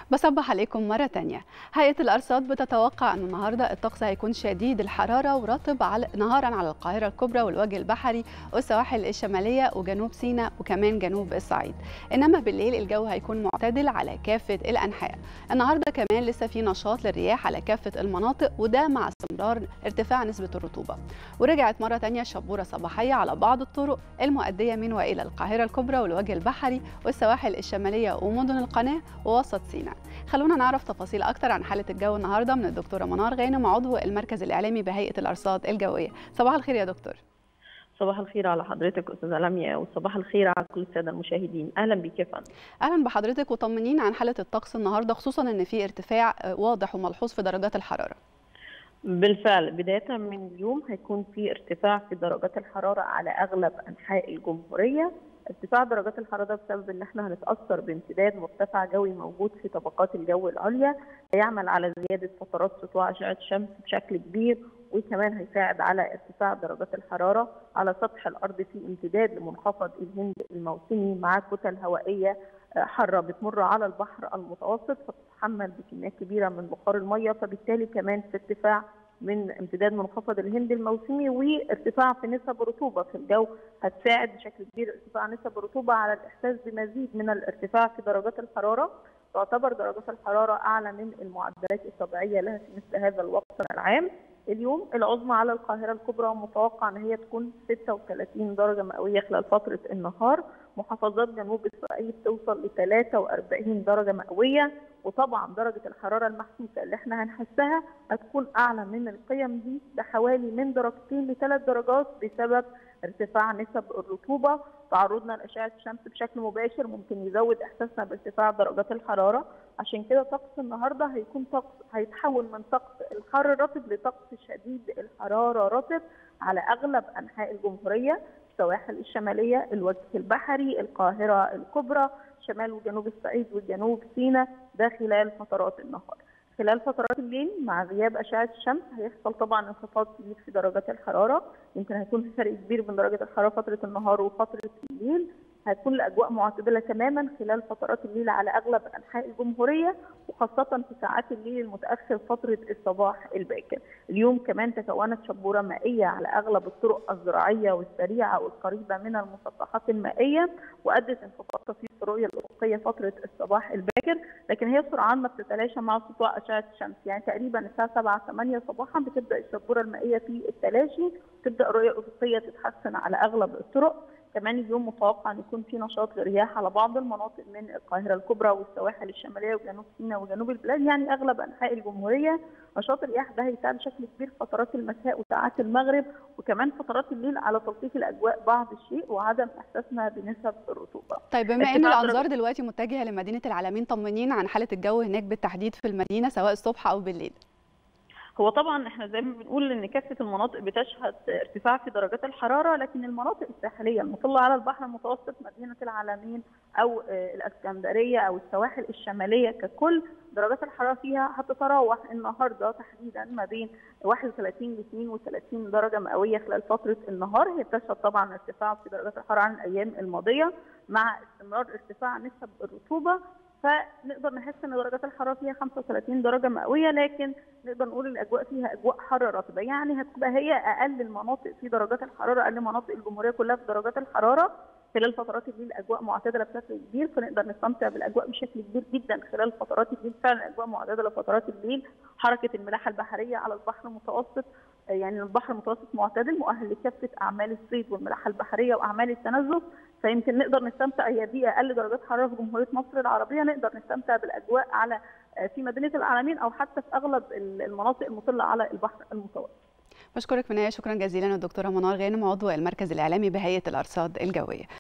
بصبح عليكم مرة تانية هيئة الأرصاد بتتوقع أن النهاردة الطقس هيكون شديد الحرارة ورطب على نهارا على القاهرة الكبرى والوجه البحري والسواحل الشمالية وجنوب سيناء وكمان جنوب الصعيد إنما بالليل الجو هيكون معتدل على كافة الأنحاء النهاردة كمان لسه في نشاط للرياح على كافة المناطق وده مع استمرار ارتفاع نسبة الرطوبة ورجعت مرة تانية شبورة صباحية على بعض الطرق المؤدية من وإلى القاهرة الكبرى والوجه البحري والسواحل الشمالية ومدن القناة ووسط سيناء خلونا نعرف تفاصيل أكتر عن حالة الجو النهاردة من الدكتورة منار غانم عضو المركز الإعلامي بهيئة الأرصاد الجوية صباح الخير يا دكتور صباح الخير على حضرتك استاذه لميا وصباح الخير على كل الساده المشاهدين اهلا بك يا فندم أهلا بحضرتك وطمنين عن حالة الطقس النهاردة خصوصا أن في ارتفاع واضح وملحوظ في درجات الحرارة بالفعل بدايه من اليوم هيكون في ارتفاع في درجات الحراره على اغلب انحاء الجمهوريه ارتفاع درجات الحراره بسبب ان احنا هنتاثر بامتداد مرتفع جوي موجود في طبقات الجو العليا هيعمل على زياده فترات سطوع اشعه الشمس بشكل كبير وكمان هيساعد على ارتفاع درجات الحراره على سطح الارض في امتداد لمنخفض الهند الموسمي مع كتل هوائيه حاره بتمر على البحر المتوسط فتتحمل بكميات كبيره من بخار الميه فبالتالي كمان في ارتفاع من امتداد منخفض الهند الموسمي وارتفاع في نسب الرطوبه في الجو هتساعد بشكل كبير ارتفاع نسب الرطوبه على الاحساس بمزيد من الارتفاع في درجات الحراره تعتبر درجات الحراره اعلى من المعدلات الطبيعيه لها في مثل هذا الوقت العام اليوم العظمى على القاهره الكبرى متوقع ان هي تكون 36 درجه مئويه خلال فتره النهار محافظات جنوب اسرائيل توصل ل 43 درجه مئويه وطبعا درجه الحراره المحسوسه اللي احنا هنحسها هتكون اعلى من القيم دي بحوالي من درجتين لثلاث درجات بسبب ارتفاع نسب الرطوبه تعرضنا لاشعه الشمس بشكل مباشر ممكن يزود احساسنا بارتفاع درجات الحراره عشان كده طقس النهارده هيكون طقس هيتحول من طقس الحر الرطب لطقس شديد الحراره رطب على اغلب انحاء الجمهوريه السواحل الشماليه الوجه البحري القاهره الكبرى شمال وجنوب الصعيد وجنوب سيناء ده خلال فترات النهار خلال فترات الليل مع غياب اشعه الشمس هيحصل طبعا انخفاض كبير في درجات الحراره يمكن هيكون في فرق كبير بين درجه الحراره فتره النهار وفتره الليل هتكون الاجواء معتدله تماما خلال فترات الليل على اغلب انحاء الجمهوريه وخاصه في ساعات الليل المتاخر فتره الصباح الباكر. اليوم كمان تكونت شبوره مائيه على اغلب الطرق الزراعيه والسريعه والقريبه من المسطحات المائيه وادت انخفاض طفيف في الرؤيه الافقيه فتره الصباح الباكر، لكن هي سرعان ما بتتلاشى مع سطوع اشعه الشمس، يعني تقريبا الساعه 7 8 صباحا بتبدا الشبوره المائيه في التلاشي، تبدا الرؤيه الافقيه تتحسن على اغلب الطرق. كمان اليوم متوقع ان يكون في نشاط للرياح على بعض المناطق من القاهره الكبرى والسواحل الشماليه وجنوب سيناء وجنوب البلاد يعني اغلب انحاء الجمهوريه نشاط الرياح ده هيساعد بشكل كبير فترات المساء وساعات المغرب وكمان فترات الليل على تلطيف الاجواء بعض الشيء وعدم احساسنا بنسب الرطوبه. طيب بما ان الانظار دلوقتي متجهه لمدينه العالمين طمنين عن حاله الجو هناك بالتحديد في المدينه سواء الصبح او بالليل. هو طبعا احنا زي ما بنقول ان كافه المناطق بتشهد ارتفاع في درجات الحراره لكن المناطق الساحليه المطله على البحر المتوسط مدينه العالمين او الاسكندريه او السواحل الشماليه ككل درجات الحراره فيها هتتراوح النهارده تحديدا ما بين 31 ل 32 درجه مئويه خلال فتره النهار هي بتشهد طبعا ارتفاع في درجات الحراره عن الايام الماضيه مع استمرار ارتفاع نسب الرطوبه فنقدر نحس ان درجات الحراره فيها 35 درجه مئويه لكن نقدر نقول الاجواء فيها اجواء حر رطبه يعني هتبقى هي اقل المناطق في درجات الحراره اقل مناطق الجمهوريه كلها في درجات الحراره خلال فترات الليل اجواء معتدله بشكل كبير فنقدر نستمتع بالاجواء بشكل كبير جدا خلال فترات الليل فعلا اجواء معتدله فترات الليل حركه الملاحه البحريه على البحر المتوسط يعني البحر المتوسط معتدل مؤهل لكافه اعمال الصيد والملاحه البحريه واعمال التنزه فيمكن نقدر نستمتع هي دي اقل درجات حراره في جمهوريه مصر العربيه نقدر نستمتع بالاجواء على في مدينه العالمين او حتى في اغلب المناطق المطله على البحر المتوسط. بشكرك في النهايه شكرا جزيلا الدكتوره منار غانم عضو المركز الاعلامي بهيئه الارصاد الجويه.